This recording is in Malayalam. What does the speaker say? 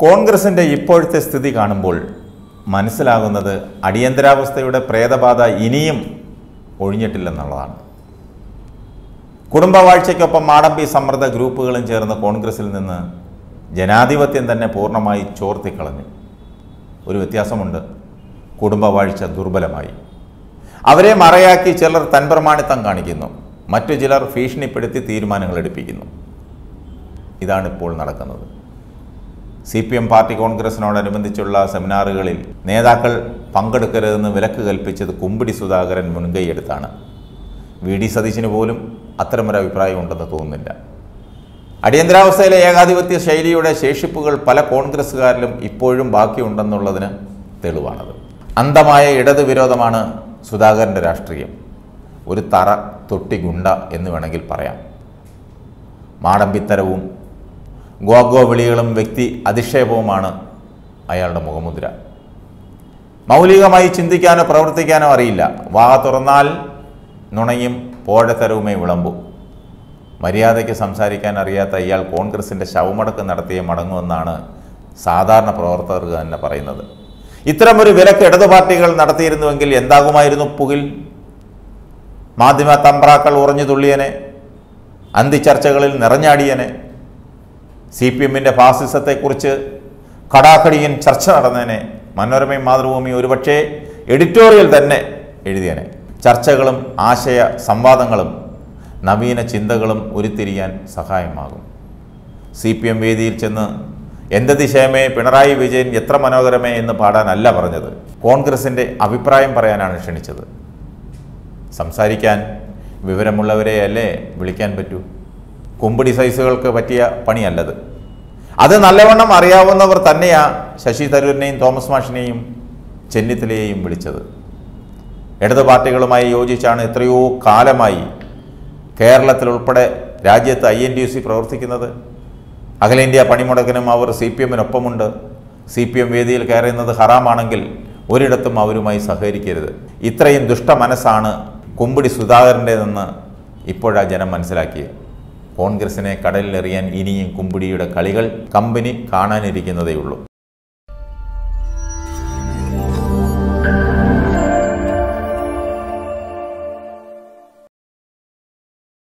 കോൺഗ്രസിൻ്റെ ഇപ്പോഴത്തെ സ്ഥിതി കാണുമ്പോൾ മനസ്സിലാകുന്നത് അടിയന്തരാവസ്ഥയുടെ പ്രേതബാധ ഇനിയും ഒഴിഞ്ഞിട്ടില്ലെന്നുള്ളതാണ് കുടുംബവാഴ്ചയ്ക്കൊപ്പം മാടമ്പി സമ്മർദ്ദ ഗ്രൂപ്പുകളും ചേർന്ന് കോൺഗ്രസിൽ നിന്ന് ജനാധിപത്യം തന്നെ പൂർണ്ണമായി ചോർത്തിക്കളഞ്ഞു ഒരു വ്യത്യാസമുണ്ട് കുടുംബവാഴ്ച ദുർബലമായി അവരെ മറയാക്കി ചിലർ തൻപ്രമാണിത്തം കാണിക്കുന്നു മറ്റു ചിലർ ഭീഷണിപ്പെടുത്തി തീരുമാനങ്ങൾ എടുപ്പിക്കുന്നു ഇതാണ് ഇപ്പോൾ നടക്കുന്നത് സി പി എം പാർട്ടി കോൺഗ്രസിനോടനുബന്ധിച്ചുള്ള സെമിനാറുകളിൽ നേതാക്കൾ പങ്കെടുക്കരുതെന്ന് വിലക്ക് കൽപ്പിച്ചത് കുമ്പിടി സുധാകരൻ മുൻകൈയെടുത്താണ് വി ഡി സതീശന് പോലും അത്തരമൊരു അഭിപ്രായം ഉണ്ടെന്ന് തോന്നുന്നില്ല അടിയന്തരാവസ്ഥയിലെ ഏകാധിപത്യ ശൈലിയുടെ ശേഷിപ്പുകൾ പല കോൺഗ്രസ്സുകാരിലും ഇപ്പോഴും ബാക്കിയുണ്ടെന്നുള്ളതിന് തെളിവാണത് അന്ധമായ ഇടത് വിരോധമാണ് സുധാകരൻ്റെ രാഷ്ട്രീയം ഒരു തറ തൊട്ടി ഗുണ്ട എന്ന് വേണമെങ്കിൽ പറയാം മാടമ്പിത്തരവും ഗോഗോ വിളികളും വ്യക്തി അധിക്ഷേപവുമാണ് അയാളുടെ മുഖമുദ്ര മൗലികമായി ചിന്തിക്കാനോ പ്രവർത്തിക്കാനോ അറിയില്ല വാ തുറന്നാൽ നുണയും പോഴത്തരവുമേ വിളമ്പൂ മര്യാദയ്ക്ക് സംസാരിക്കാൻ അറിയാത്ത ഇയാൾ കോൺഗ്രസിൻ്റെ ശവമടക്ക് നടത്തിയ മടങ്ങുമെന്നാണ് സാധാരണ പ്രവർത്തകർ തന്നെ പറയുന്നത് ഇത്തരമൊരു വിലക്ക് ഇടതു പാർട്ടികൾ നടത്തിയിരുന്നുവെങ്കിൽ എന്താകുമായിരുന്നു പുകിൽ മാധ്യമ തമ്പ്രാക്കൾ ഉറഞ്ഞു തുള്ളിയനെ അന്തിച്ചർച്ചകളിൽ നിറഞ്ഞാടിയനെ സി പി എമ്മിൻ്റെ ഫാസിസത്തെക്കുറിച്ച് കടാക്കടിയൻ ചർച്ച നടന്നേനെ മനോരമയും മാതൃഭൂമിയും ഒരുപക്ഷേ എഡിറ്റോറിയൽ തന്നെ എഴുതിയനെ ചർച്ചകളും ആശയ സംവാദങ്ങളും നവീന ചിന്തകളും ഉരുത്തിരിയാൻ സഹായമാകും സി പി എം വേദിയിൽ ചെന്ന് എന്ത് ദിശയമേ പിണറായി വിജയൻ എത്ര മനോഹരമേ എന്ന് പാടാനല്ല പറഞ്ഞത് കോൺഗ്രസിൻ്റെ അഭിപ്രായം പറയാനാണ് ക്ഷണിച്ചത് സംസാരിക്കാൻ വിവരമുള്ളവരെ അല്ലേ വിളിക്കാൻ പറ്റൂ കുമ്പിടി സൈസുകൾക്ക് പറ്റിയ പണിയല്ലത് അത് നല്ലവണ്ണം അറിയാവുന്നവർ തന്നെയാ ശശി തരൂരിനെയും തോമസ് മാഷിനെയും ചെന്നിത്തലയെയും വിളിച്ചത് ഇടതു പാർട്ടികളുമായി യോജിച്ചാണ് എത്രയോ കാലമായി കേരളത്തിലുൾപ്പെടെ രാജ്യത്ത് ഐ എൻ ഡി സി പ്രവർത്തിക്കുന്നത് അഖിലേന്ത്യാ പണിമുടക്കിനും അവർ സി പി എമ്മിനൊപ്പമുണ്ട് സി പി എം വേദിയിൽ കയറുന്നത് ഹറാമാണെങ്കിൽ ഒരിടത്തും അവരുമായി സഹകരിക്കരുത് ഇത്രയും ദുഷ്ടമനസ്സാണ് കുമ്പിടി സുധാകരൻ്റേതെന്ന് ഇപ്പോഴാ ജനം മനസ്സിലാക്കിയത് കോൺഗ്രസിനെ കടലിലെറിയാൻ ഇനിയും കുമ്പിടിയുടെ കളികൾ കമ്പനി കാണാനിരിക്കുന്നതേയുള്ളൂ